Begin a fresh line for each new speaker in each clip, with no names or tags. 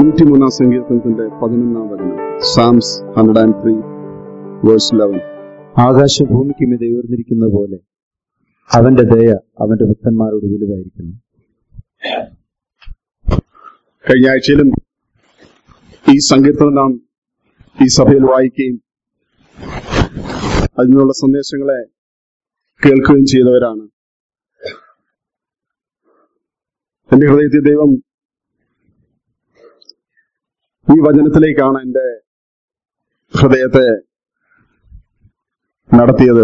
നൂറ്റിമൂന്നാം സങ്കീർത്തനത്തിന്റെ പതിനൊന്നാം വചനം Psalms hundred and three verse eleven
ആകാശഭൂമിക്ക് മീതെ ഉയർന്നിരിക്കുന്ന പോലെ അവന്റെ ദയ അവന്റെ ഭക്തന്മാരോട് വലുതായിരിക്കുന്നു
കഴിഞ്ഞ ആഴ്ചയിലും ഈ സങ്കീർത്തനം നാം ഈ സഭയിൽ വായിക്കുകയും അതിനുള്ള സന്ദേശങ്ങളെ കേൾക്കുകയും ചെയ്തവരാണ് എന്റെ ഹൃദയത്തിൽ ദൈവം ഈ വചനത്തിലേക്കാണ് എന്റെ ഹൃദയത്തെ നടത്തിയത്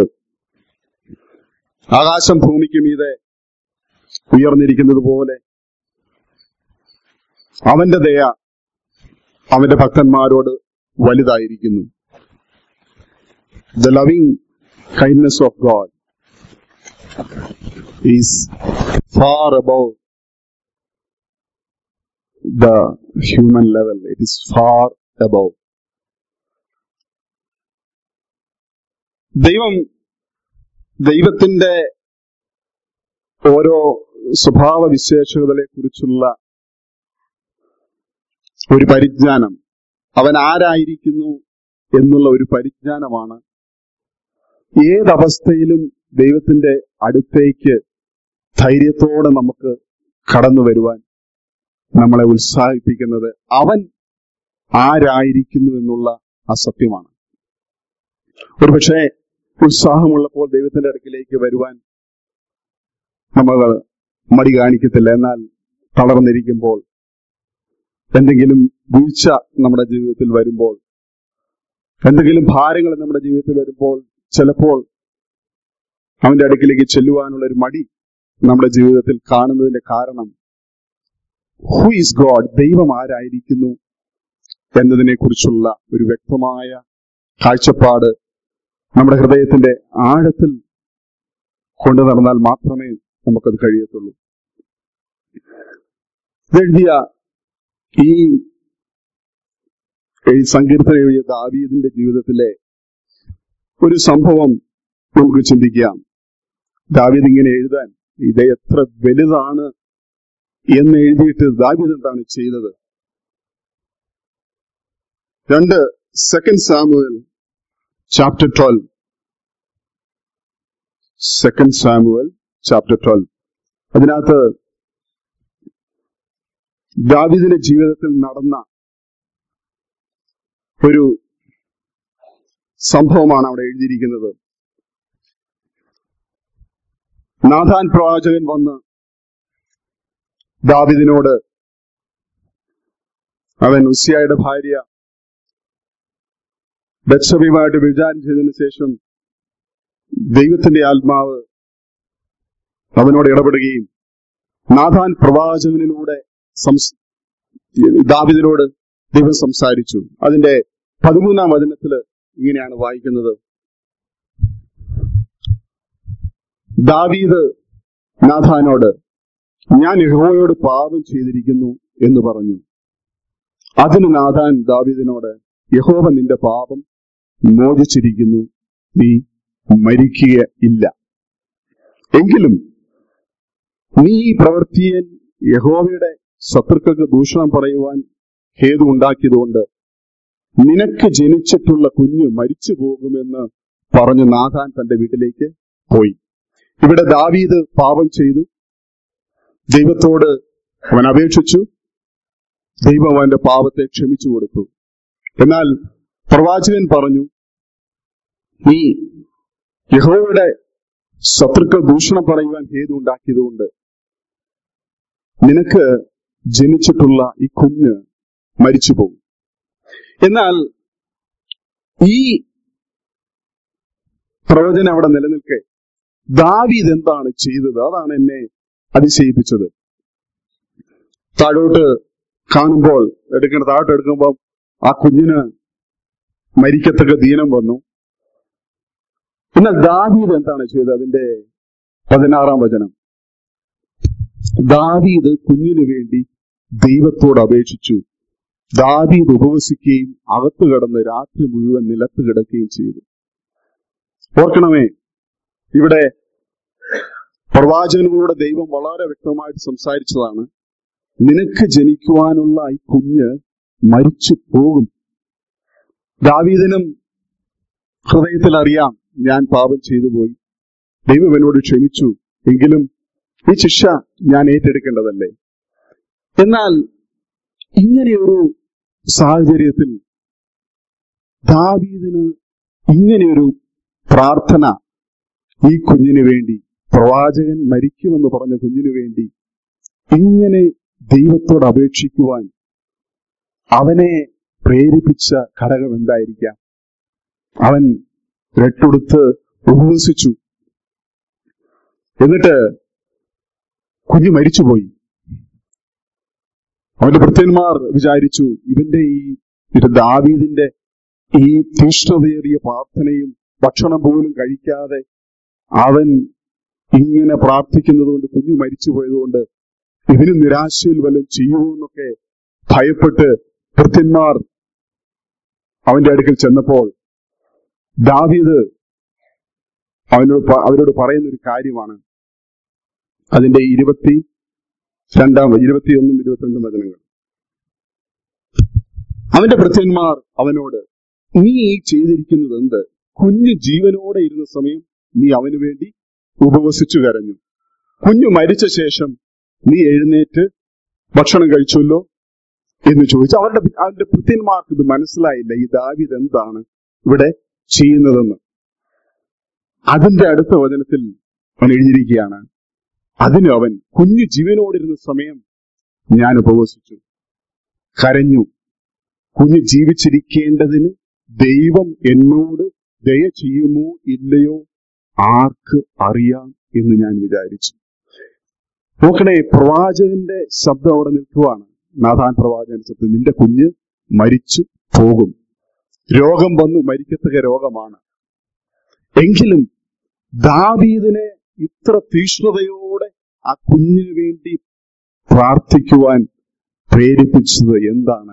ആകാശം ഭൂമിക്ക് മീതെ ഉയർന്നിരിക്കുന്നത് പോലെ അവന്റെ ദയ അവന്റെ ഭക്തന്മാരോട് വലുതായിരിക്കുന്നു the loving kindness of God is far above the human level it is far above ദൈവം ദൈവത്തിന്റെ ഓരോ സ്വഭാവ വിശേഷതകളെ കുറിച്ചുള്ള ഒരു പരിജ്ഞാനം അവൻ ആരായിരിക്കുന്നു എന്നുള്ള ഒരു പരിജ്ഞാനമാണ് ഏതവസ്ഥയിലും ദൈവത്തിന്റെ അടുത്തേക്ക് ധൈര്യത്തോടെ നമുക്ക് കടന്നു വരുവാൻ നമ്മളെ ഉത്സാഹിപ്പിക്കുന്നത് അവൻ ആരായിരിക്കുന്നു എന്നുള്ള ആ സത്യമാണ് ഒരുപക്ഷെ ഉത്സാഹമുള്ളപ്പോൾ ദൈവത്തിന്റെ അടുക്കിലേക്ക് വരുവാൻ നമ്മൾ മടി കാണിക്കത്തില്ല എന്നാൽ തളർന്നിരിക്കുമ്പോൾ എന്തെങ്കിലും വീഴ്ച നമ്മുടെ ജീവിതത്തിൽ വരുമ്പോൾ എന്തെങ്കിലും ഭാരങ്ങൾ നമ്മുടെ ജീവിതത്തിൽ വരുമ്പോൾ ചിലപ്പോൾ അവന്റെ അടുക്കിലേക്ക് ചെല്ലുവാനുള്ള ഒരു മടി നമ്മുടെ ജീവിതത്തിൽ കാണുന്നതിന്റെ കാരണം ഹു ഈസ് ഗോഡ് ദൈവം ആരായിരിക്കുന്നു എന്നതിനെ കുറിച്ചുള്ള ഒരു വ്യക്തമായ കാഴ്ചപ്പാട് നമ്മുടെ ഹൃദയത്തിന്റെ ആഴത്തിൽ കൊണ്ടു നടന്നാൽ മാത്രമേ നമുക്കത് കഴിയത്തുള്ളൂ ഇതെഴുതിയ ഈ ഈ സങ്കീർത്തനം എഴുതിയ ദാവീദിന്റെ ജീവിതത്തിലെ ഒരു സംഭവം നമുക്ക് ചിന്തിക്കാം ദാവീദ് ഇങ്ങനെ എഴുതാൻ ഇത് എത്ര വലുതാണ് എന്ന് എഴുതിയിട്ട് ദാവീദ് എന്താണ് ചെയ്തത് രണ്ട് second Samuel chapter twelve second Samuel chapter twelve അതിനകത്ത് ദാവിദിന്റെ ജീവിതത്തിൽ നടന്ന ഒരു സംഭവമാണ് അവിടെ എഴുതിയിരിക്കുന്നത് നാഥാൻ പ്രവാചകൻ വന്ന് ദാവിദിനോട് അവൻ ഉസിയായുടെ ഭാര്യ ബത്സബിയുമായിട്ട് വിചാരം ചെയ്തതിനു ശേഷം ദൈവത്തിന്റെ ആത്മാവ് അവനോട് ഇടപെടുകയും നാഥാൻ പ്രവാചകനിലൂടെ സംസ് ദാവിദിനോട് ദൈവം സംസാരിച്ചു അതിന്റെ പതിമൂന്നാം വചനത്തില് ഇങ്ങനെയാണ് വായിക്കുന്നത് ദാവീദ് നാഥാനോട് ഞാൻ യഹോവയോട് പാപം ചെയ്തിരിക്കുന്നു എന്ന് പറഞ്ഞു അതിന് നാഥാൻ ദാവീദിനോട് യഹോവ നിന്റെ പാപം മോചിച്ചിരിക്കുന്നു നീ മരിക്കുക ഇല്ല എങ്കിലും നീ ഈ പ്രവൃത്തിയിൽ യഹോവയുടെ ശത്രുക്കൾക്ക് ദൂഷണം പറയുവാൻ ഹേതു ഉണ്ടാക്കിയതുകൊണ്ട് നിനക്ക് ജനിച്ചിട്ടുള്ള കുഞ്ഞ് മരിച്ചു പോകുമെന്ന് പറഞ്ഞു നാഥാൻ തന്റെ വീട്ടിലേക്ക് പോയി ഇവിടെ ദാവീദ് പാപം ചെയ്തു ദൈവത്തോട് അവൻ അപേക്ഷിച്ചു ദൈവം അവന്റെ പാപത്തെ ക്ഷമിച്ചു കൊടുത്തു എന്നാൽ പ്രവാചകൻ പറഞ്ഞു നീ യഹോവയുടെ ശത്രുക്കൾ ദൂഷണം പറയുവാൻ ഹേതു ഉണ്ടാക്കിയതുകൊണ്ട് നിനക്ക് ജനിച്ചിട്ടുള്ള ഈ കുഞ്ഞ് മരിച്ചു പോകും എന്നാൽ ഈ പ്രവചനം അവിടെ നിലനിൽക്കെ ദാവീദ് എന്താണ് ചെയ്തത് അതാണ് എന്നെ അതിശയിപ്പിച്ചത് താഴോട്ട് കാണുമ്പോൾ എടുക്കേണ്ട താഴോട്ട് എടുക്കുമ്പോൾ ആ കുഞ്ഞിന് മരിക്കത്തക്ക ദീനം വന്നു എന്നാൽ ദാവീദ് എന്താണ് ചെയ്തത് അതിന്റെ പതിനാറാം വചനം ദാവീദ് കുഞ്ഞിനു വേണ്ടി ദൈവത്തോട് അപേക്ഷിച്ചു ദാവീദ് ഉപവസിക്കുകയും അകത്തു കിടന്ന് രാത്രി മുഴുവൻ നിലത്ത് കിടക്കുകയും ചെയ്തു ഓർക്കണമേ ഇവിടെ പ്രവാചകനോട് ദൈവം വളരെ വ്യക്തമായിട്ട് സംസാരിച്ചതാണ് നിനക്ക് ജനിക്കുവാനുള്ള ഈ കുഞ്ഞ് മരിച്ചു പോകും ദാവീദിനും ഹൃദയത്തിൽ അറിയാം ഞാൻ പാപം ചെയ്തു പോയി ദൈവം എന്നോട് ക്ഷമിച്ചു എങ്കിലും ഈ ശിക്ഷ ഞാൻ ഏറ്റെടുക്കേണ്ടതല്ലേ എന്നാൽ ഇങ്ങനെയൊരു സാഹചര്യത്തിൽ ദാവീദിന് ഇങ്ങനെയൊരു പ്രാർത്ഥന ഈ കുഞ്ഞിനു വേണ്ടി പ്രവാചകൻ മരിക്കുമെന്ന് പറഞ്ഞ കുഞ്ഞിനു വേണ്ടി ഇങ്ങനെ ദൈവത്തോട് അപേക്ഷിക്കുവാൻ അവനെ പ്രേരിപ്പിച്ച ഘടകം എന്തായിരിക്കാം അവൻ രട്ടുടുത്ത് ഉപവസിച്ചു എന്നിട്ട് കുഞ്ഞ് മരിച്ചുപോയി അവന്റെ ഭൃത്യന്മാർ വിചാരിച്ചു ഇവന്റെ ഈ ഇത് ദാവീദിന്റെ ഈ തീഷ്ണതയേറിയ പ്രാർത്ഥനയും ഭക്ഷണം പോലും കഴിക്കാതെ അവൻ ഇങ്ങനെ പ്രാർത്ഥിക്കുന്നത് കൊണ്ട് കുഞ്ഞു മരിച്ചു പോയതുകൊണ്ട് ഇവന് നിരാശയിൽ വല്ലതും ചെയ്യുമോ എന്നൊക്കെ ഭയപ്പെട്ട് ഭൃത്യന്മാർ അവന്റെ അടുക്കൽ ചെന്നപ്പോൾ ദാവീദ് അവനോട് പ- അവരോട് പറയുന്ന ഒരു കാര്യമാണ് അതിന്റെ ഇരുപത്തി രണ്ടാം ഇരുപത്തിയൊന്നും ഇരുപത്തിരണ്ടും വചനങ്ങൾ അവന്റെ ഭൃത്യന്മാർ അവനോട് നീ ഈ ചെയ്തിരിക്കുന്നത് എന്ത് കുഞ്ഞ് ജീവനോടെ ഇരുന്ന സമയം നീ അവന് വേണ്ടി ഉപവസിച്ചു കരഞ്ഞു കുഞ്ഞു മരിച്ച ശേഷം നീ എഴുന്നേറ്റ് ഭക്ഷണം കഴിച്ചല്ലോ എന്ന് ചോദിച്ചു അവരുടെ അവന്റെ ഭൃത്യന്മാർക്ക് ഇത് മനസ്സിലായില്ല ഈ ദാവിദ് എന്താണ് ഇവിടെ ചെയ്യുന്നതെന്ന് അതിന്റെ അടുത്ത വചനത്തിൽ അവൻ എഴുതിയിരിക്കുകയാണ് അതിന് അവൻ കുഞ്ഞു ജീവനോടിരുന്ന സമയം ഞാൻ ഉപവസിച്ചു കരഞ്ഞു കുഞ്ഞ് ജീവിച്ചിരിക്കേണ്ടതിന് ദൈവം എന്നോട് ദയ ചെയ്യുമോ ഇല്ലയോ ആർക്ക് അറിയാം എന്ന് ഞാൻ വിചാരിച്ചു നോക്കണേ പ്രവാചകന്റെ ശബ്ദം അവിടെ നിൽക്കുവാണ് നാഥാൻ പ്രവാചകൻ ശബ്ദം നിന്റെ കുഞ്ഞ് മരിച്ചു പോകും രോഗം വന്നു മരിക്കത്തക്ക രോഗമാണ് എങ്കിലും ദാവീദിനെ ഇത്ര തീഷ്ണതയോടെ ആ കുഞ്ഞിന് വേണ്ടി പ്രാർത്ഥിക്കുവാൻ പ്രേരിപ്പിച്ചത് എന്താണ്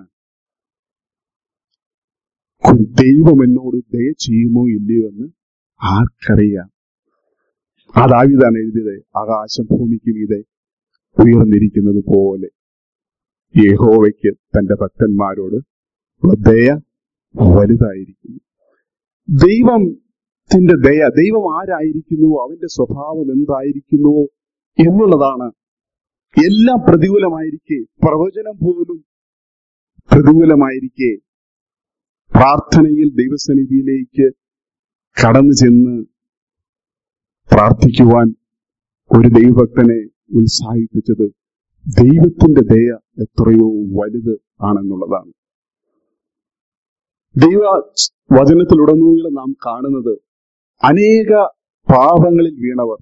കു- ദൈവം എന്നോട് ദയ ചെയ്യുമോ ഇല്ലയോ എന്ന് ആർക്കറിയാം ആ ദാവീദാണ് എഴുതിയത് ആകാശം ഭൂമിക്ക് മീതെ ഉയർന്നിരിക്കുന്നത് പോലെ യഹോവയ്ക്ക് തന്റെ ഭക്തന്മാരോട് ഉള്ള ദയ വലുതായിരിക്കുന്നു ദൈവത്തിന്റെ ദയ ദൈവം ആരായിരിക്കുന്നുവോ അവന്റെ സ്വഭാവം എന്തായിരിക്കുന്നുവോ എന്നുള്ളതാണ് എല്ലാം പ്രതികൂലമായിരിക്കെ പ്രവചനം പോലും പ്രതികൂലമായിരിക്കെ പ്രാർത്ഥനയിൽ ദൈവസന്നിധിയിലേക്ക് കടന്നു ചെന്ന് പ്രാർത്ഥിക്കുവാൻ ഒരു ദൈവഭക്തനെ ഉത്സാഹിപ്പിച്ചത് ദൈവത്തിന്റെ ദയ എത്രയോ വലുത് ആണെന്നുള്ളതാണ് ദൈവ വചനത്തിലുടനീളം നാം കാണുന്നത് അനേക പാപങ്ങളിൽ വീണവർ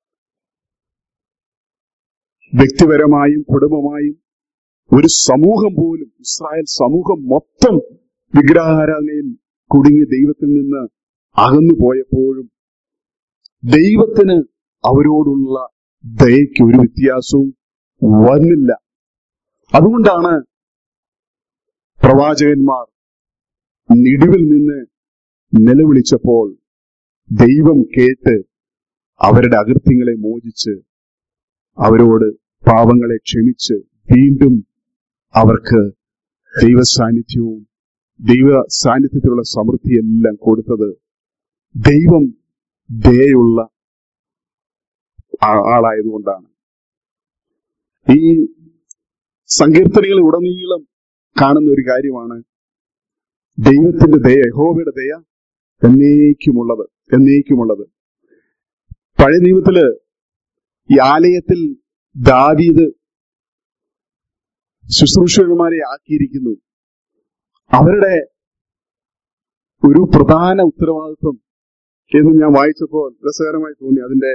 വ്യക്തിപരമായും കുടുംബമായും ഒരു സമൂഹം പോലും ഇസ്രായേൽ സമൂഹം മൊത്തം വിഗ്രഹാരാധനയിൽ കുടുങ്ങി ദൈവത്തിൽ നിന്ന് അകന്നു പോയപ്പോഴും ദൈവത്തിന് അവരോടുള്ള ദയയ്ക്ക് ഒരു വ്യത്യാസവും വന്നില്ല അതുകൊണ്ടാണ് പ്രവാചകന്മാർ നിടിവിൽ നിന്ന് നിലവിളിച്ചപ്പോൾ ദൈവം കേട്ട് അവരുടെ അകൃത്യങ്ങളെ മോചിച്ച് അവരോട് പാപങ്ങളെ ക്ഷമിച്ച് വീണ്ടും അവർക്ക് ദൈവ സാന്നിധ്യവും ദൈവ സാന്നിധ്യത്തിലുള്ള സമൃദ്ധിയെല്ലാം കൊടുത്തത് ദൈവം ദയുള്ള ആ- ആളായതുകൊണ്ടാണ് ഈ സങ്കീർത്തനങ്ങളിൽ ഉടനീളം കാണുന്ന ഒരു കാര്യമാണ് ദൈവത്തിന്റെ ദയ യഹോവയുടെ ദയ എന്നേക്കുമുള്ളത് എന്നേക്കുമുള്ളത് പഴയ നിയമത്തില് ഈ ആലയത്തിൽ ദാവീദ് ശുശ്രൂഷകന്മാരെ ആക്കിയിരിക്കുന്നു അവരുടെ ഒരു പ്രധാന ഉത്തരവാദിത്വം എന്ന് ഞാൻ വായിച്ചപ്പോൾ രസകരമായി തോന്നി അതിന്റെ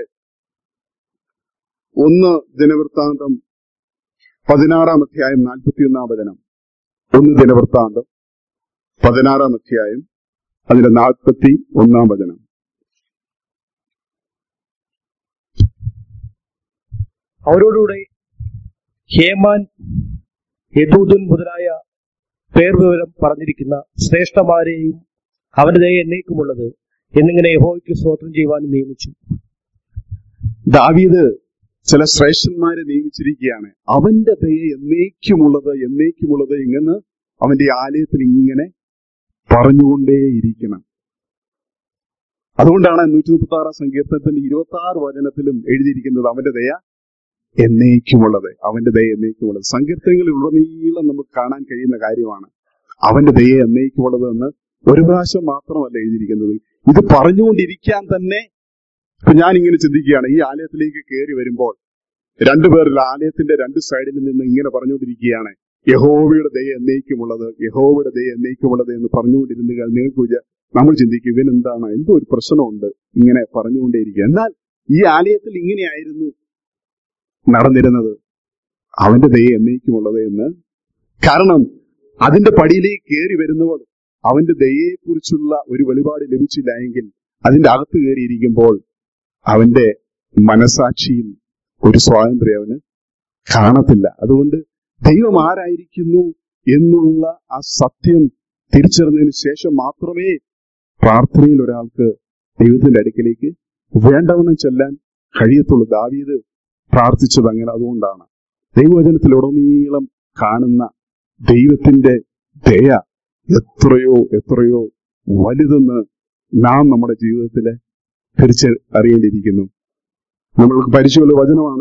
ഒന്ന് ദിനവൃത്താന്തം പതിനാറാം അധ്യായം നാൽപ്പത്തിയൊന്നാം വചനം ഒന്ന് ദിനവൃത്താന്തം പതിനാറാം അധ്യായം അതിന്റെ നാൽപ്പത്തി ഒന്നാം വചനം
അവരോടുകൂടെ ഹേമാൻ യദൂദുൻ മുതലായ പേർ വിവരം പറഞ്ഞിരിക്കുന്ന ശ്രേഷ്ഠമാരെയും അവന്റെ ദയ എന്നേക്കുമുള്ളത് എന്നിങ്ങനെ യഹോവയ്ക്ക് സ്തോത്രം ചെയ്യുവാൻ നിയമിച്ചു
ദാവീദ് ചില ശ്രേഷ്ഠന്മാരെ നിയമിച്ചിരിക്കുകയാണ് അവന്റെ ദയ എന്നേക്കുമുള്ളത് എന്നേക്കുമുള്ളത് ഇങ്ങനെ അവന്റെ ഈ ആലയത്തിൽ ഇങ്ങനെ പറഞ്ഞുകൊണ്ടേയിരിക്കണം അതുകൊണ്ടാണ് നൂറ്റി മുപ്പത്തി ആറാം സങ്കീർത്തനത്തിന്റെ ഇരുപത്തി ആറ് വചനത്തിലും എഴുതിയിരിക്കുന്നത് അവന്റെ ദയ എന്നേക്കുമുള്ളത് അവന്റെ ദയ എന്നേക്കുമുള്ളത് സങ്കീർത്തനങ്ങളിൽ ഉടനീളം നമുക്ക് കാണാൻ കഴിയുന്ന കാര്യമാണ് അവന്റെ ദയ എന്നേക്കുമുള്ളത് എന്ന് ഒരു പ്രാവശ്യം മാത്രമല്ല എഴുതിയിരിക്കുന്നത് ഇത് പറഞ്ഞുകൊണ്ടിരിക്കാൻ തന്നെ ഇപ്പൊ ഞാൻ ഇങ്ങനെ ചിന്തിക്കുകയാണ് ഈ ആലയത്തിലേക്ക് കയറി വരുമ്പോൾ രണ്ടുപേർ ആലയത്തിന്റെ രണ്ട് സൈഡിൽ നിന്ന് ഇങ്ങനെ പറഞ്ഞുകൊണ്ടിരിക്കുകയാണ് യഹോവയുടെ ദയ എന്നേക്കുമുള്ളത് യഹോവയുടെ ദയ എന്നേക്കുമുള്ളത് എന്ന് പറഞ്ഞുകൊണ്ടിരുന്നു നിങ്ങൾക്ക് വിചാ- നമ്മൾ ചിന്തിക്കും ഇവൻ എന്താണ് എന്തോ ഒരു പ്രശ്നമുണ്ട് ഇങ്ങനെ പറഞ്ഞുകൊണ്ടേയിരിക്കുക എന്നാൽ ഈ ആലയത്തിൽ ഇങ്ങനെയായിരുന്നു നടന്നിരുന്നത് അവന്റെ ദയ എന്നേക്കുമുള്ളത് എന്ന് കാരണം അതിന്റെ പടിയിലേക്ക് കയറി വരുന്നവർ അവന്റെ ദയയെക്കുറിച്ചുള്ള ഒരു വെളിപാട് ലഭിച്ചില്ല എങ്കിൽ അതിന്റെ അകത്ത് കയറിയിരിക്കുമ്പോൾ അവന്റെ മനസാക്ഷിയിൽ ഒരു സ്വാതന്ത്ര്യം അവന് കാണത്തില്ല അതുകൊണ്ട് ദൈവം ആരായിരിക്കുന്നു എന്നുള്ള ആ സത്യം തിരിച്ചറിഞ്ഞതിന് ശേഷം മാത്രമേ പ്രാർത്ഥനയിൽ ഒരാൾക്ക് ദൈവത്തിന്റെ അടുക്കലേക്ക് വേണ്ടവണ്ണം ചെല്ലാൻ കഴിയത്തുള്ളൂ ദാവീദ് പ്രാർത്ഥിച്ചത് അങ്ങനെ അതുകൊണ്ടാണ് ദൈവവചനത്തിലുടനീളം കാണുന്ന ദൈവത്തിന്റെ ദയ എത്രയോ എത്രയോ വലുതെന്ന് നാം നമ്മുടെ ജീവിതത്തിലെ തിരിച്ച് അറിയേണ്ടിയിരിക്കുന്നു നമ്മൾക്ക് പരിചയമുള്ള വചനമാണ്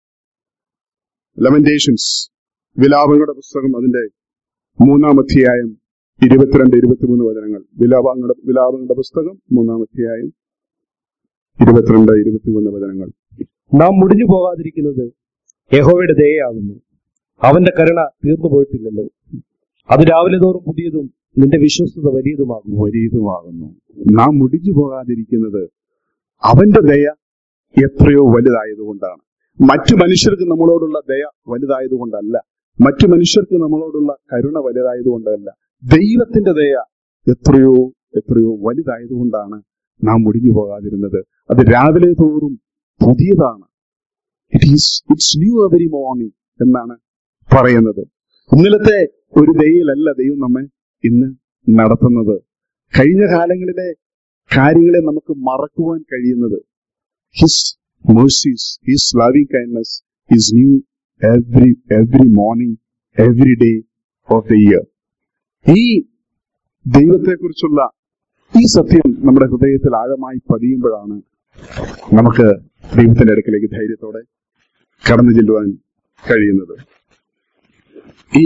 ലെമന്റേഷൻസ് വിലാപങ്ങളുടെ പുസ്തകം അതിന്റെ മൂന്നാം അധ്യായം ഇരുപത്തിരണ്ട് ഇരുപത്തിമൂന്ന് വചനങ്ങൾ വിലാപങ്ങളുടെ വിലാപങ്ങളുടെ പുസ്തകം മൂന്നാം അധ്യായം ഇരുപത്തിരണ്ട് ഇരുപത്തിമൂന്ന് വചനങ്ങൾ
നാം മുടിഞ്ഞു പോകാതിരിക്കുന്നത് യഹോവയുടെ ദയയാകുന്നു അവന്റെ കരുണ തീർന്നു പോയിട്ടില്ലല്ലോ അത് രാവിലെ തോറും പുതിയതും നിന്റെ വിശ്വസ്തത വലിയതുമാകുന്നു
വരീതുമാകുന്നു നാം മുടിഞ്ഞു പോകാതിരിക്കുന്നത് അവന്റെ ദയ എത്രയോ വലുതായതുകൊണ്ടാണ് മറ്റു മനുഷ്യർക്ക് നമ്മളോടുള്ള ദയ വലുതായതുകൊണ്ടല്ല മറ്റു മനുഷ്യർക്ക് നമ്മളോടുള്ള കരുണ വലുതായതുകൊണ്ടല്ല ദൈവത്തിന്റെ ദയ എത്രയോ എത്രയോ വലുതായതുകൊണ്ടാണ് നാം മുടിഞ്ഞു പോകാതിരുന്നത് അത് രാവിലെ തോറും പുതിയതാണ് it is it's new every morning എന്നാണ് പറയുന്നത് ഇന്നലത്തെ ഒരു ദയയിലല്ല ദൈവം നമ്മെ ഇന്ന് നടത്തുന്നത് കഴിഞ്ഞ കാലങ്ങളിലെ കാര്യങ്ങളെ നമുക്ക് മറക്കുവാൻ കഴിയുന്നത് his mercies his loving kindness is new every every morning every day of the year ഈ ദൈവത്തെക്കുറിച്ചുള്ള ഈ സത്യം നമ്മുടെ ഹൃദയത്തിൽ ആഴമായി പതിയുമ്പോഴാണ് നമുക്ക് ദൈവത്തിന്റെ അടുക്കലേക്ക് ധൈര്യത്തോടെ കടന്നു ചെല്ലുവാൻ കഴിയുന്നത് ഈ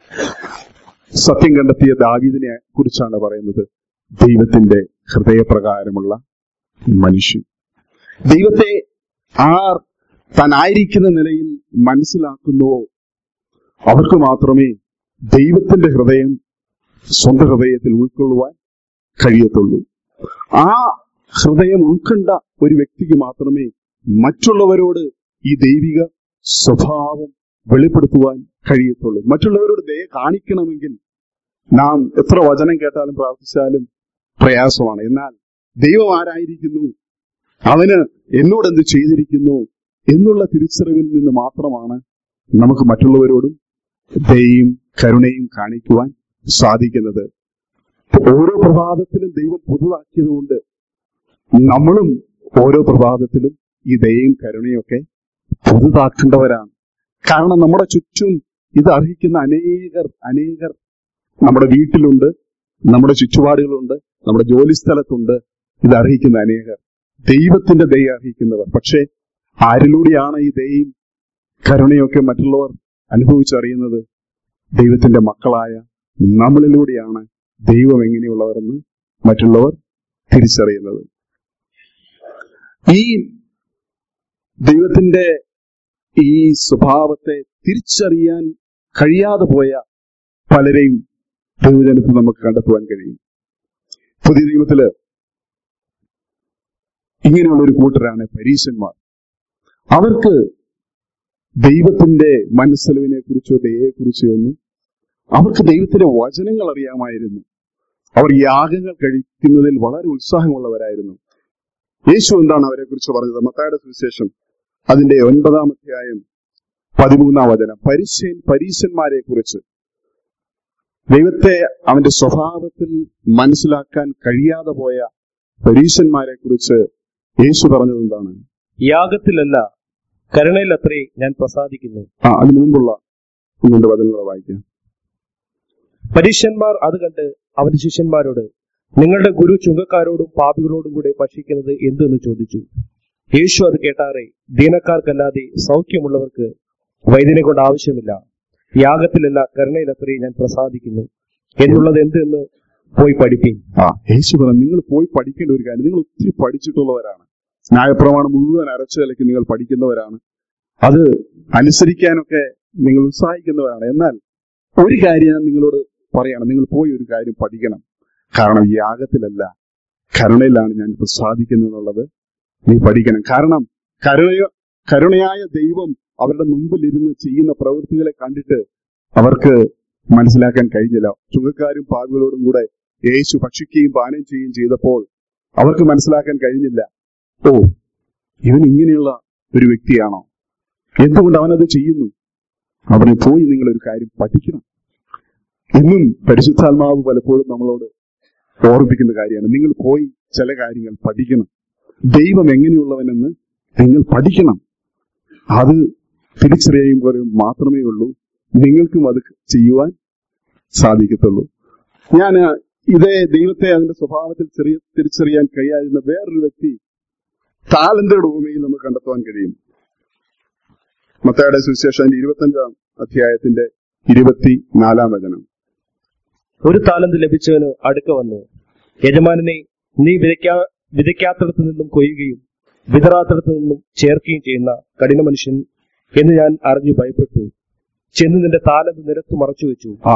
സത്യം കണ്ടെത്തിയ ദാവീദിനെ കുറിച്ചാണ് പറയുന്നത് ദൈവത്തിന്റെ ഹൃദയപ്രകാരമുള്ള മനുഷ്യൻ ദൈവത്തെ ആർ താൻ ആയിരിക്കുന്ന നിലയിൽ മനസ്സിലാക്കുന്നുവോ അവർക്ക് മാത്രമേ ദൈവത്തിന്റെ ഹൃദയം സ്വന്തം ഹൃദയത്തിൽ ഉൾക്കൊള്ളുവാൻ കഴിയത്തുള്ളൂ ആ ഹൃദയം ഉൾക്കൊണ്ട ഒരു വ്യക്തിക്ക് മാത്രമേ മറ്റുള്ളവരോട് ഈ ദൈവിക സ്വഭാവം വെളിപ്പെടുത്തുവാൻ കഴിയത്തുള്ളൂ മറ്റുള്ളവരോട് ദയ കാണിക്കണമെങ്കിൽ നാം എത്ര വചനം കേട്ടാലും പ്രാർത്ഥിച്ചാലും പ്രയാസമാണ് എന്നാൽ ദൈവം ആരായിരിക്കുന്നു അവന് എന്നോട് എന്ത് ചെയ്തിരിക്കുന്നു എന്നുള്ള തിരിച്ചറിവിൽ നിന്ന് മാത്രമാണ് നമുക്ക് മറ്റുള്ളവരോടും ദയയും കരുണയും കാണിക്കുവാൻ സാധിക്കുന്നത് ഓരോ പ്രഭാതത്തിലും ദൈവം പുതുതാക്കിയതുകൊണ്ട് നമ്മളും ഓരോ പ്രഭാതത്തിലും ഈ ദയയും കരുണയും ഒക്കെ പുതുതാക്കേണ്ടവരാണ് കാരണം നമ്മുടെ ചുറ്റും ഇത് അർഹിക്കുന്ന അനേകർ അനേകർ നമ്മുടെ വീട്ടിലുണ്ട് നമ്മുടെ ചുറ്റുപാടുകളുണ്ട് നമ്മുടെ ജോലി സ്ഥലത്തുണ്ട് ഇത് അർഹിക്കുന്ന അനേകർ ദൈവത്തിന്റെ ദയ അർഹിക്കുന്നവർ പക്ഷേ ആരിലൂടെയാണ് ഈ ദയയും കരുണയൊക്കെ മറ്റുള്ളവർ അനുഭവിച്ചറിയുന്നത് ദൈവത്തിന്റെ മക്കളായ നമ്മളിലൂടെയാണ് ദൈവം എങ്ങനെയുള്ളവരെന്ന് മറ്റുള്ളവർ തിരിച്ചറിയുന്നത് ഈ ദൈവത്തിന്റെ ഈ സ്വഭാവത്തെ തിരിച്ചറിയാൻ കഴിയാതെ പോയ പലരെയും ദൈവജനത്തിൽ നമുക്ക് കണ്ടെത്തുവാൻ കഴിയും പുതിയ നിയമത്തില് ഇങ്ങനെയുള്ള ഒരു കൂട്ടരാണ് പരീശന്മാർ അവർക്ക് ദൈവത്തിന്റെ മനസ്സലവിനെ കുറിച്ചോ ദയയെക്കുറിച്ചോ ഒന്നും അവർക്ക് ദൈവത്തിന്റെ വചനങ്ങൾ അറിയാമായിരുന്നു അവർ യാഗങ്ങൾ കഴിക്കുന്നതിൽ വളരെ ഉത്സാഹമുള്ളവരായിരുന്നു യേശു എന്താണ് അവരെ കുറിച്ച് പറഞ്ഞത് മത്തായുടെ സുവിശേഷം അതിന്റെ ഒൻപതാം അധ്യായം പതിമൂന്നാം വചനം പരീശൻ പരീശന്മാരെ കുറിച്ച് ദൈവത്തെ അവന്റെ സ്വഭാവത്തിൽ മനസ്സിലാക്കാൻ കഴിയാതെ പോയ പരീശന്മാരെ കുറിച്ച് യേശു പറഞ്ഞത് എന്താണ്
യാഗത്തിലല്ല കരുണയിലത്രേ ഞാൻ പ്രസാദിക്കുന്നു
ആ അതിനു മുമ്പുള്ള ഒന്നുണ്ട് വചനങ്ങളെ വായിക്കാം
പരീക്ഷന്മാർ അത് കണ്ട് അവന്റെ ശിഷ്യന്മാരോട് നിങ്ങളുടെ ഗുരു ചുങ്കക്കാരോടും പാപികളോടും കൂടെ ഭക്ഷിക്കുന്നത് എന്തെന്ന് ചോദിച്ചു യേശു അത് കേട്ടാറെ ദീനക്കാർക്കല്ലാതെ സൗഖ്യമുള്ളവർക്ക് വൈദ്യനെ കൊണ്ട് ആവശ്യമില്ല യാഗത്തിലല്ല കരുണയിലത്രേ ഞാൻ പ്രസാദിക്കുന്നു എന്നുള്ളത് എന്തെന്ന് പോയി പഠിപ്പീൻ
ആ യേശു പറഞ്ഞു നിങ്ങൾ പോയി പഠിക്കേണ്ട ഒരു കാര്യം നിങ്ങൾ ഒത്തിരി പഠിച്ചിട്ടുള്ളവരാണ് ന്യായപ്രമാണം മുഴുവൻ അരച്ചു കലക്കി നിങ്ങൾ പഠിക്കുന്നവരാണ് അത് അനുസരിക്കാനൊക്കെ നിങ്ങൾ ഉത്സാഹിക്കുന്നവരാണ് എന്നാൽ ഒരു കാര്യം ഞാൻ നിങ്ങളോട് പറയണം നിങ്ങൾ പോയി ഒരു കാര്യം പഠിക്കണം കാരണം യാഗത്തിലല്ല കരുണയിലാണ് ഞാൻ പ്രസാദിക്കുന്നത് എന്നുള്ളത് നീ പഠിക്കണം കാരണം കരുണയ കരുണയായ ദൈവം അവരുടെ മുമ്പിൽ ഇരുന്ന് ചെയ്യുന്ന പ്രവൃത്തികളെ കണ്ടിട്ട് അവർക്ക് മനസ്സിലാക്കാൻ കഴിഞ്ഞില്ല ചുങ്കക്കാരും പാകുകളോടും കൂടെ യേശു ഭക്ഷിക്കുകയും പാനം ചെയ്യുകയും ചെയ്തപ്പോൾ അവർക്ക് മനസ്സിലാക്കാൻ കഴിഞ്ഞില്ല ഓ ഇവൻ ഇങ്ങനെയുള്ള ഒരു വ്യക്തിയാണോ എന്തുകൊണ്ട് അവനത് ചെയ്യുന്നു അവനെ പോയി നിങ്ങൾ ഒരു കാര്യം പഠിക്കണം ഇന്നും പരിശുദ്ധാത്മാവ് പലപ്പോഴും നമ്മളോട് ഓർമ്മിപ്പിക്കുന്ന കാര്യമാണ് നിങ്ങൾ പോയി ചില കാര്യങ്ങൾ പഠിക്കണം ദൈവം എങ്ങനെയുള്ളവനെന്ന് നിങ്ങൾ പഠിക്കണം അത് തിരിച്ചറിയുമ്പോൾ മാത്രമേ ഉള്ളൂ നിങ്ങൾക്കും അത് ചെയ്യുവാൻ സാധിക്കത്തുള്ളൂ ഞാൻ ഇതേ ദൈവത്തെ അതിന്റെ സ്വഭാവത്തിൽ ചെറിയ തിരിച്ചറിയാൻ കഴിയാതിരുന്ന വേറൊരു വ്യക്തി താലന്തയുടെ ഉപമയിൽ നമുക്ക് കണ്ടെത്തുവാൻ കഴിയും മത്തയുടെ സുവിശേഷം ഇരുപത്തഞ്ചാം അധ്യായത്തിന്റെ ഇരുപത്തി നാലാം വചനം
ഒരു താലന്ത് ലഭിച്ചവന് അടുക്ക വന്നു യജമാനനെ നീ വിതയ്ക്കാ വിതയ്ക്കാത്തിടത്തു നിന്നും കൊയ്യുകയും വിതറാത്തിടത്തു നിന്നും ചേർക്കുകയും ചെയ്യുന്ന കഠിന മനുഷ്യൻ എന്ന് ഞാൻ അറിഞ്ഞു ഭയപ്പെട്ടു ചെന്ന് നിന്റെ താലന്ത് നിരത്ത് മറച്ചു വെച്ചു
ആ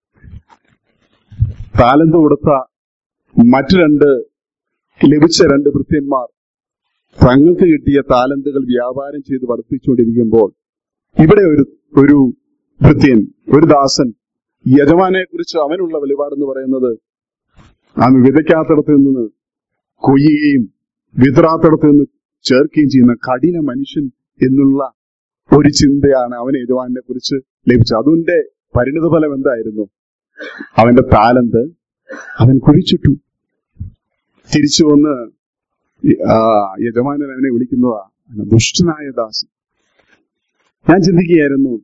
താലന്ത് കൊടുത്ത മറ്റു രണ്ട് ലഭിച്ച രണ്ട് ഭൃത്യന്മാർ തങ്ങൾക്ക് കിട്ടിയ താലന്തുകൾ വ്യാപാരം ചെയ്ത് വർദ്ധിച്ചുകൊണ്ടിരിക്കുമ്പോൾ ഇവിടെ ഒരു ഒരു ഭൃത്യൻ ഒരു ദാസൻ യജമാനെ കുറിച്ച് അവനുള്ള വെളിപാടെന്ന് പറയുന്നത് അവൻ വിതയ്ക്കാത്തിടത്ത് നിന്ന് കൊയ്യുകയും വിതറാത്തിടത്ത് നിന്ന് ചേർക്കുകയും ചെയ്യുന്ന കഠിന മനുഷ്യൻ എന്നുള്ള ഒരു ചിന്തയാണ് അവൻ യജമാനെ കുറിച്ച് ലഭിച്ചത് അതിന്റെ പരിണിതഫലം എന്തായിരുന്നു അവന്റെ താലന്ത് അവൻ കുഴിച്ചിട്ടു തിരിച്ചു വന്ന് ആ യജമാനൻ അവനെ വിളിക്കുന്നതാ അവനെ ദുഷ്ടനായ ദാസൻ ഞാൻ ചിന്തിക്കുകയായിരുന്നു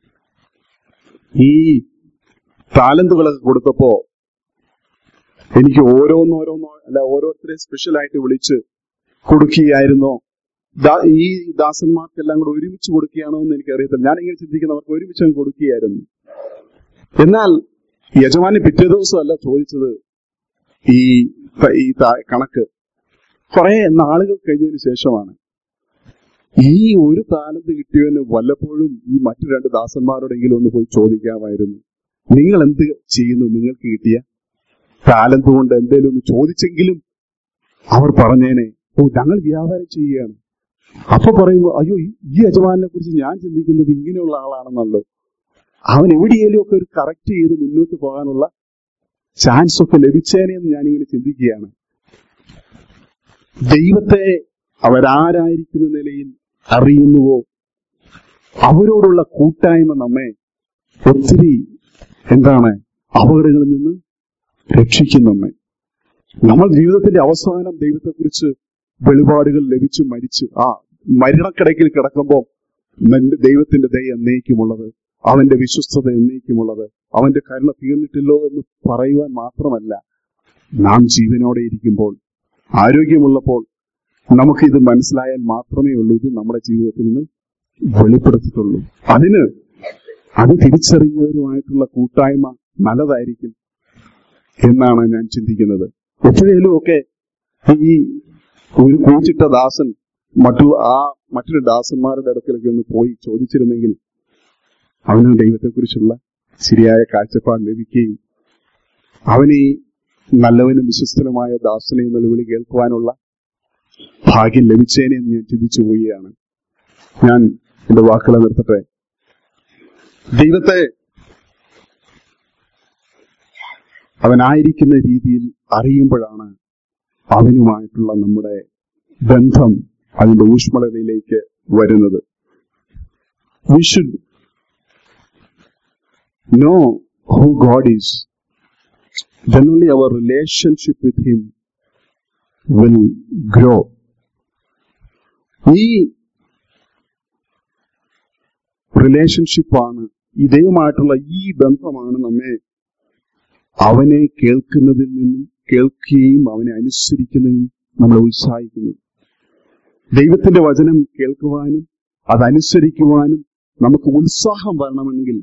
ഈ താലന്തുകളൊക്കെ കൊടുത്തപ്പോ എനിക്ക് ഓരോന്നോരോന്നോ അല്ല ഓരോരുത്തരെ സ്പെഷ്യലായിട്ട് വിളിച്ച് കൊടുക്കുകയായിരുന്നോ ദാ- ഈ ദാസന്മാർക്കെല്ലാം കൂടെ ഒരുമിച്ച് കൊടുക്കുകയാണോ എന്ന് എനിക്ക് അറിയത്തില്ല ഞാൻ ഇങ്ങനെ ചിന്തിക്കുന്നവർക്ക് ഒരുമിച്ച് അങ്ങ് കൊടുക്കുകയായിരുന്നു എന്നാൽ യജമാനി പിറ്റേ ദിവസമല്ല ചോദിച്ചത് ഈ ത- ഈ ത- കണക്ക് കുറെ നാളുകൾ കഴിഞ്ഞതിന് ശേഷമാണ് ഈ ഒരു താലന്ത് കിട്ടിയവന് വല്ലപ്പോഴും ഈ മറ്റു രണ്ട് ദാസന്മാരോടെങ്കിലും ഒന്ന് പോയി ചോദിക്കാമായിരുന്നു നിങ്ങൾ എന്ത് ചെയ്യുന്നു നിങ്ങൾക്ക് കിട്ടിയ താലന്ത് കൊണ്ട് എന്തേലും ഒന്ന് ചോദിച്ചെങ്കിലും അവർ പറഞ്ഞേനെ ഓ ഞങ്ങൾ വ്യാപാരം ചെയ്യുകയാണ് അപ്പൊ പറയുമ്പോ അയ്യോ ഈ- ഈ യജമാനെ കുറിച്ച് ഞാൻ ചിന്തിക്കുന്നത് ഇങ്ങനെയുള്ള ആളാണെന്നല്ലോ അവൻ എവിടെയെങ്കിലും ഒക്കെ ഒരു കറക്റ്റ് ചെയ്ത് മുന്നോട്ട് പോകാനുള്ള ചാൻസ് ഒക്കെ ലഭിച്ചേനെ എന്ന് ഞാനിങ്ങനെ ചിന്തിക്കുകയാണ് ദൈവത്തെ അവരാരായിരിക്കുന്ന നിലയിൽ അറിയുന്നുവോ അവരോടുള്ള കൂട്ടായ്മ നമ്മെ ഒത്തിരി എന്താണ് അപകടങ്ങളിൽ നിന്ന് രക്ഷിക്കും നമ്മെ നമ്മൾ ജീവിതത്തിന്റെ അവസാനം ദൈവത്തെക്കുറിച്ച് വെളിപാടുകൾ ലഭിച്ചു മരിച്ചു ആ മരണക്കിടക്കിൽ കിടക്കുമ്പോൾ നിന്റെ ദൈവത്തിന്റെ ദയ എന്നേക്കുമുള്ളത് അവന്റെ വിശ്വസ്തത എന്നേക്കുമുള്ളത് അവന്റെ കരുണ തീർന്നിട്ടില്ലോ എന്ന് പറയുവാൻ മാത്രമല്ല നാം ജീവനോടെ ഇരിക്കുമ്പോൾ ആരോഗ്യമുള്ളപ്പോൾ നമുക്ക് ഇത് മനസ്സിലായാൽ മാത്രമേ ഉള്ളൂ ഇത് നമ്മുടെ ജീവിതത്തിൽ നിന്ന് വെളിപ്പെടുത്തത്തുള്ളൂ അതിന് അത് തിരിച്ചറിഞ്ഞവരുമായിട്ടുള്ള കൂട്ടായ്മ നല്ലതായിരിക്കും എന്നാണ് ഞാൻ ചിന്തിക്കുന്നത് എപ്പോഴേലും ഒക്കെ ഈ ഒരു കൂച്ചിട്ട ദാസൻ മറ്റു ആ മറ്റൊരു ദാസന്മാരുടെ അടുക്കലേക്ക് ഒന്ന് പോയി ചോദിച്ചിരുന്നെങ്കിൽ അവന് ദൈവത്തെക്കുറിച്ചുള്ള ശരിയായ കാഴ്ചപ്പാട് ലഭിക്കുകയും അവന് ഈ നല്ലവനും വിശ്വസ്തനുമായ ദാസനെ എന്നുള്ള വിളി കേൾക്കുവാനുള്ള ഭാഗ്യം ലഭിച്ചേനെ എന്ന് ഞാൻ ചിന്തിച്ചു പോവുകയാണ് ഞാൻ എന്റെ വാക്കുകളെ നിർത്തട്ടെ ദൈവത്തെ അവനായിരിക്കുന്ന രീതിയിൽ അറിയുമ്പോഴാണ് അവനുമായിട്ടുള്ള നമ്മുടെ ബന്ധം അതിന്റെ ഊഷ്മളതയിലേക്ക് വരുന്നത് we should know who God is, then only our relationship with Him will grow. ഈ റിലേഷൻഷിപ്പാണ് ഈ ദൈവമായിട്ടുള്ള ഈ ബന്ധമാണ് നമ്മെ അവനെ കേൾക്കുന്നതിൽ നിന്നും കേൾക്കുകയും അവനെ അനുസരിക്കുന്നതിനും നമ്മളെ ഉത്സാഹിക്കുന്നു ദൈവത്തിന്റെ വചനം കേൾക്കുവാനും അതനുസരിക്കുവാനും നമുക്ക് ഉത്സാഹം വരണമെങ്കിൽ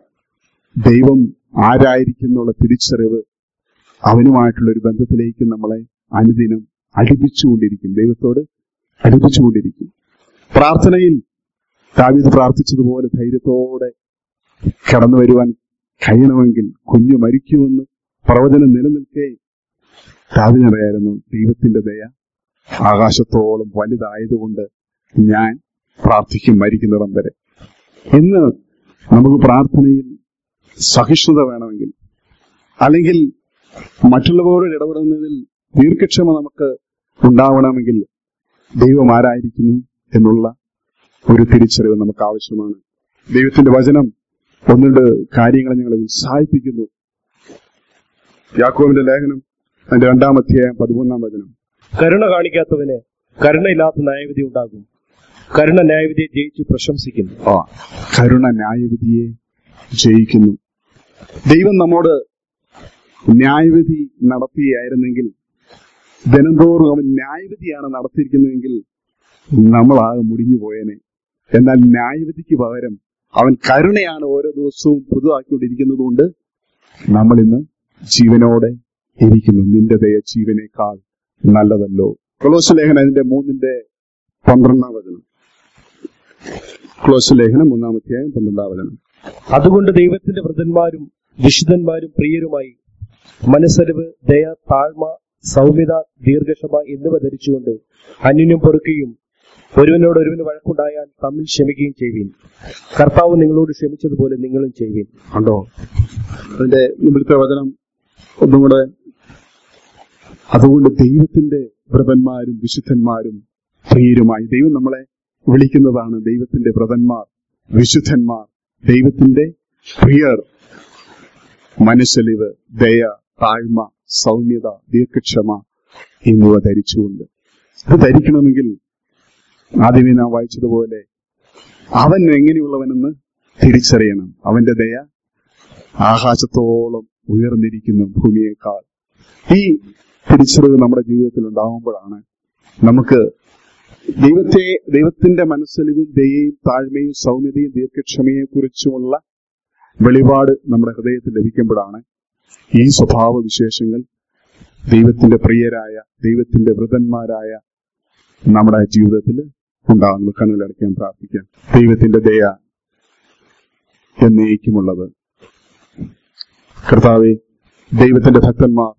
ദൈവം ആരായിരിക്കുന്നുള്ള തിരിച്ചറിവ് അവനുമായിട്ടുള്ള ഒരു ബന്ധത്തിലേക്ക് നമ്മളെ അനുദിനം അടുപ്പിച്ചുകൊണ്ടിരിക്കും ദൈവത്തോട് അടുപ്പിച്ചുകൊണ്ടിരിക്കും പ്രാർത്ഥനയിൽ ദാവീദ് പ്രാർത്ഥിച്ചതുപോലെ ധൈര്യത്തോടെ കടന്നു വരുവാൻ കഴിയണമെങ്കിൽ കുഞ്ഞു മരിക്കുമെന്ന് പ്രവചനം നിലനിൽക്കെ ദാവീദിനറിയായിരുന്നു ദൈവത്തിന്റെ ദയ ആകാശത്തോളം വലുതായതുകൊണ്ട് ഞാൻ പ്രാർത്ഥിക്കും മരിക്കുന്നിടം വരെ ഇന്ന് നമുക്ക് പ്രാർത്ഥനയിൽ സഹിഷ്ണുത വേണമെങ്കിൽ അല്ലെങ്കിൽ മറ്റുള്ളവരോട് ഇടപെടുന്നതിൽ ദീർഘക്ഷമ നമുക്ക് ഉണ്ടാവണമെങ്കിൽ ദൈവം ആരായിരിക്കുന്നു എന്നുള്ള ഒരു തിരിച്ചറിവ് നമുക്ക് ആവശ്യമാണ് ദൈവത്തിന്റെ വചനം ഒന്നുണ്ട് കാര്യങ്ങളെ ഞങ്ങളെ ഉത്സാഹിപ്പിക്കുന്നു യാക്കോവിന്റെ ലേഖനം അതിന്റെ രണ്ടാം അധ്യായം പതിമൂന്നാം വചനം
കരുണ കാണിക്കാത്തവന് കരുണയില്ലാത്ത ന്യായവിധി ഉണ്ടാകും കരുണ ന്യായവിധിയെ ജയിച്ചു പ്രശംസിക്കുന്നു
ആ കരുണ ന്യായവിധിയെ ജയിക്കുന്നു ദൈവം നമ്മോട് ന്യായവിധി നടത്തിയായിരുന്നെങ്കിൽ ദിനംതോറും അവൻ ന്യായവിധിയാണ് നടത്തിയിരിക്കുന്നതെങ്കിൽ നമ്മളാകെ മുടിഞ്ഞു പോയേനെ എന്നാൽ ന്യായവിധിക്ക് പകരം അവൻ കരുണയാണ് ഓരോ ദിവസവും പുതുതാക്കിക്കൊണ്ടിരിക്കുന്നത് കൊണ്ട് നമ്മൾ ഇന്ന് ജീവനോടെ ഇരിക്കുന്നു നിന്റെ ദയ ജീവനേക്കാൾ നല്ലതല്ലോ ക്ലോസ് ലേഖനം അതിന്റെ മൂന്നിന്റെ പന്ത്രണ്ടാം വചനം ക്ലോസ് ലേഖനം മൂന്നാമധ്യായം പന്ത്രണ്ടാം വചനം
അതുകൊണ്ട് ദൈവത്തിന്റെ വൃദ്ധന്മാരും വിശുദ്ധന്മാരും പ്രിയരുമായി മനസ്സരിവ് ദയ താഴ്മ സൗമ്യത ദീർഘക്ഷമ എന്നിവ ധരിച്ചുകൊണ്ട് അന്യനും പൊറുക്കുകയും ഒരുവനോട് ഒരുവന് വഴക്കുണ്ടായാൽ തമ്മിൽ ക്ഷമിക്കുകയും ചെയ്യുവീൻ കർത്താവ് നിങ്ങളോട് ക്ഷമിച്ചതുപോലെ നിങ്ങളും ചെയ്യുവീൻ
കണ്ടോ അതിന്റെ മുമ്പിലത്തെ വചനം ഒന്നും കൂടെ അതുകൊണ്ട് ദൈവത്തിന്റെ വ്രതന്മാരും വിശുദ്ധന്മാരും പ്രിയരുമായി ദൈവം നമ്മളെ വിളിക്കുന്നതാണ് ദൈവത്തിന്റെ വ്രതന്മാർ വിശുദ്ധന്മാർ ദൈവത്തിന്റെ പ്രിയർ മനസ്സലിവ് ദയ താഴ്മ സൗമ്യത ദീർഘക്ഷമ എന്നിവ ധരിച്ചുകൊണ്ട് ഇത് ധരിക്കണമെങ്കിൽ ആദ്യമേ നാം വായിച്ചതുപോലെ അവൻ എങ്ങനെയുള്ളവനെന്ന് തിരിച്ചറിയണം അവന്റെ ദയ ആകാശത്തോളം ഉയർന്നിരിക്കുന്ന ഭൂമിയേക്കാൾ ഈ തിരിച്ചറിവ് നമ്മുടെ ജീവിതത്തിൽ ഉണ്ടാകുമ്പോഴാണ് നമുക്ക് ദൈവത്തെ ദൈവത്തിന്റെ മനസ്സലിവും ദയയും താഴ്മയും സൗമ്യതയും ദീർഘക്ഷമയെ കുറിച്ചുമുള്ള വെളിപാട് നമ്മുടെ ഹൃദയത്തിൽ ലഭിക്കുമ്പോഴാണ് ഈ സ്വഭാവ വിശേഷങ്ങൾ ദൈവത്തിന്റെ പ്രിയരായ ദൈവത്തിന്റെ വൃതന്മാരായ നമ്മുടെ ജീവിതത്തിൽ ഉണ്ടാകുന്നത് കണ്ണുകളടയ്ക്കാൻ പ്രാർത്ഥിക്കാം ദൈവത്തിന്റെ ദയ എന്നേക്കുമുള്ളത് കർത്താവെ ദൈവത്തിന്റെ ഭക്തന്മാർ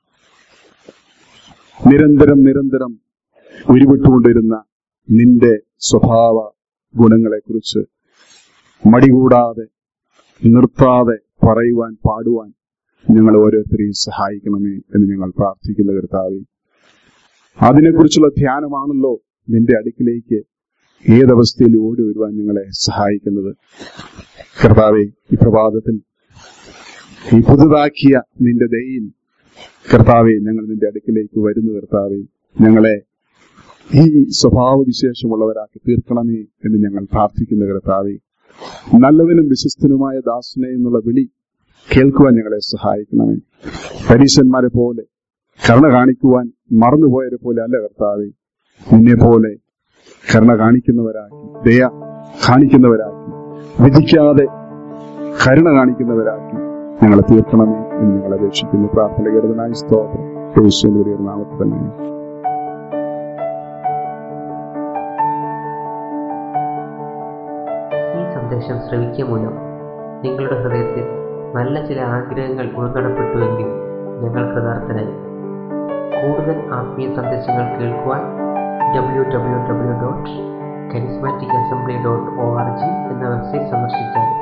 നിരന്തരം നിരന്തരം ഉരുവിട്ടുകൊണ്ടിരുന്ന നിന്റെ സ്വഭാവ ഗുണങ്ങളെക്കുറിച്ച് മടികൂടാതെ നിർത്താതെ പറയുവാൻ പാടുവാൻ ഞങ്ങൾ ഓരോരുത്തരെയും സഹായിക്കണമേ എന്ന് ഞങ്ങൾ പ്രാർത്ഥിക്കുന്ന കർത്താവെ അതിനെക്കുറിച്ചുള്ള ധ്യാനമാണല്ലോ നിന്റെ അടുക്കിലേക്ക് ഏതവസ്ഥയിൽ ഓടി വരുവാൻ ഞങ്ങളെ സഹായിക്കുന്നത് കർത്താവെ ഈ പ്രഭാതത്തിൽ ഈ പുതുതാക്കിയ നിന്റെ ദയയിൽ കർത്താവെ ഞങ്ങൾ നിന്റെ അടുക്കിലേക്ക് വരുന്നു കർത്താവെ ഞങ്ങളെ ഈ സ്വഭാവ വിശേഷമുള്ളവരാക്കി തീർക്കണമേ എന്ന് ഞങ്ങൾ പ്രാർത്ഥിക്കുന്ന കർത്താവെ നല്ലവനും വിശ്വസ്തനുമായ ദാസനെ എന്നുള്ള വിളി കേൾക്കുവാൻ ഞങ്ങളെ സഹായിക്കണമേ പരീശന്മാരെ പോലെ കരുണ കാണിക്കുവാൻ മറന്നുപോയവരെ പോലെ അല്ല കർത്താവെ നിന്നെ പോലെ കരുണ കാണിക്കുന്നവരാക്കി ദയ കാണിക്കുന്നവരാക്കി വിധിക്കാതെ കരുണ കാണിക്കുന്നവരാക്കി ഞങ്ങളെ തീർക്കണമേ എന്ന് ഞങ്ങൾ അപേക്ഷിക്കുന്നു പ്രാർത്ഥന കരുതനായി സ്തോത്രം യേശുവിന്റെ വലിയ നാമത്തിൽ തന്നെ
ഈ സന്ദേശം ശ്രവിക്കുക മൂലം നിങ്ങളുടെ ഹൃദയത്തിൽ നല്ല ചില ആഗ്രഹങ്ങൾ ഉൾക്കടപ്പെട്ടുവെങ്കിൽ ഞങ്ങൾ കൃതാർത്ഥരായി കൂടുതൽ ആത്മീയ സന്ദേശങ്ങൾ കേൾക്കുവാൻ W W W dot charismatic assembly dot O R G എന്ന വെബ്സൈറ്റ് സന്ദർശിച്ചാൽ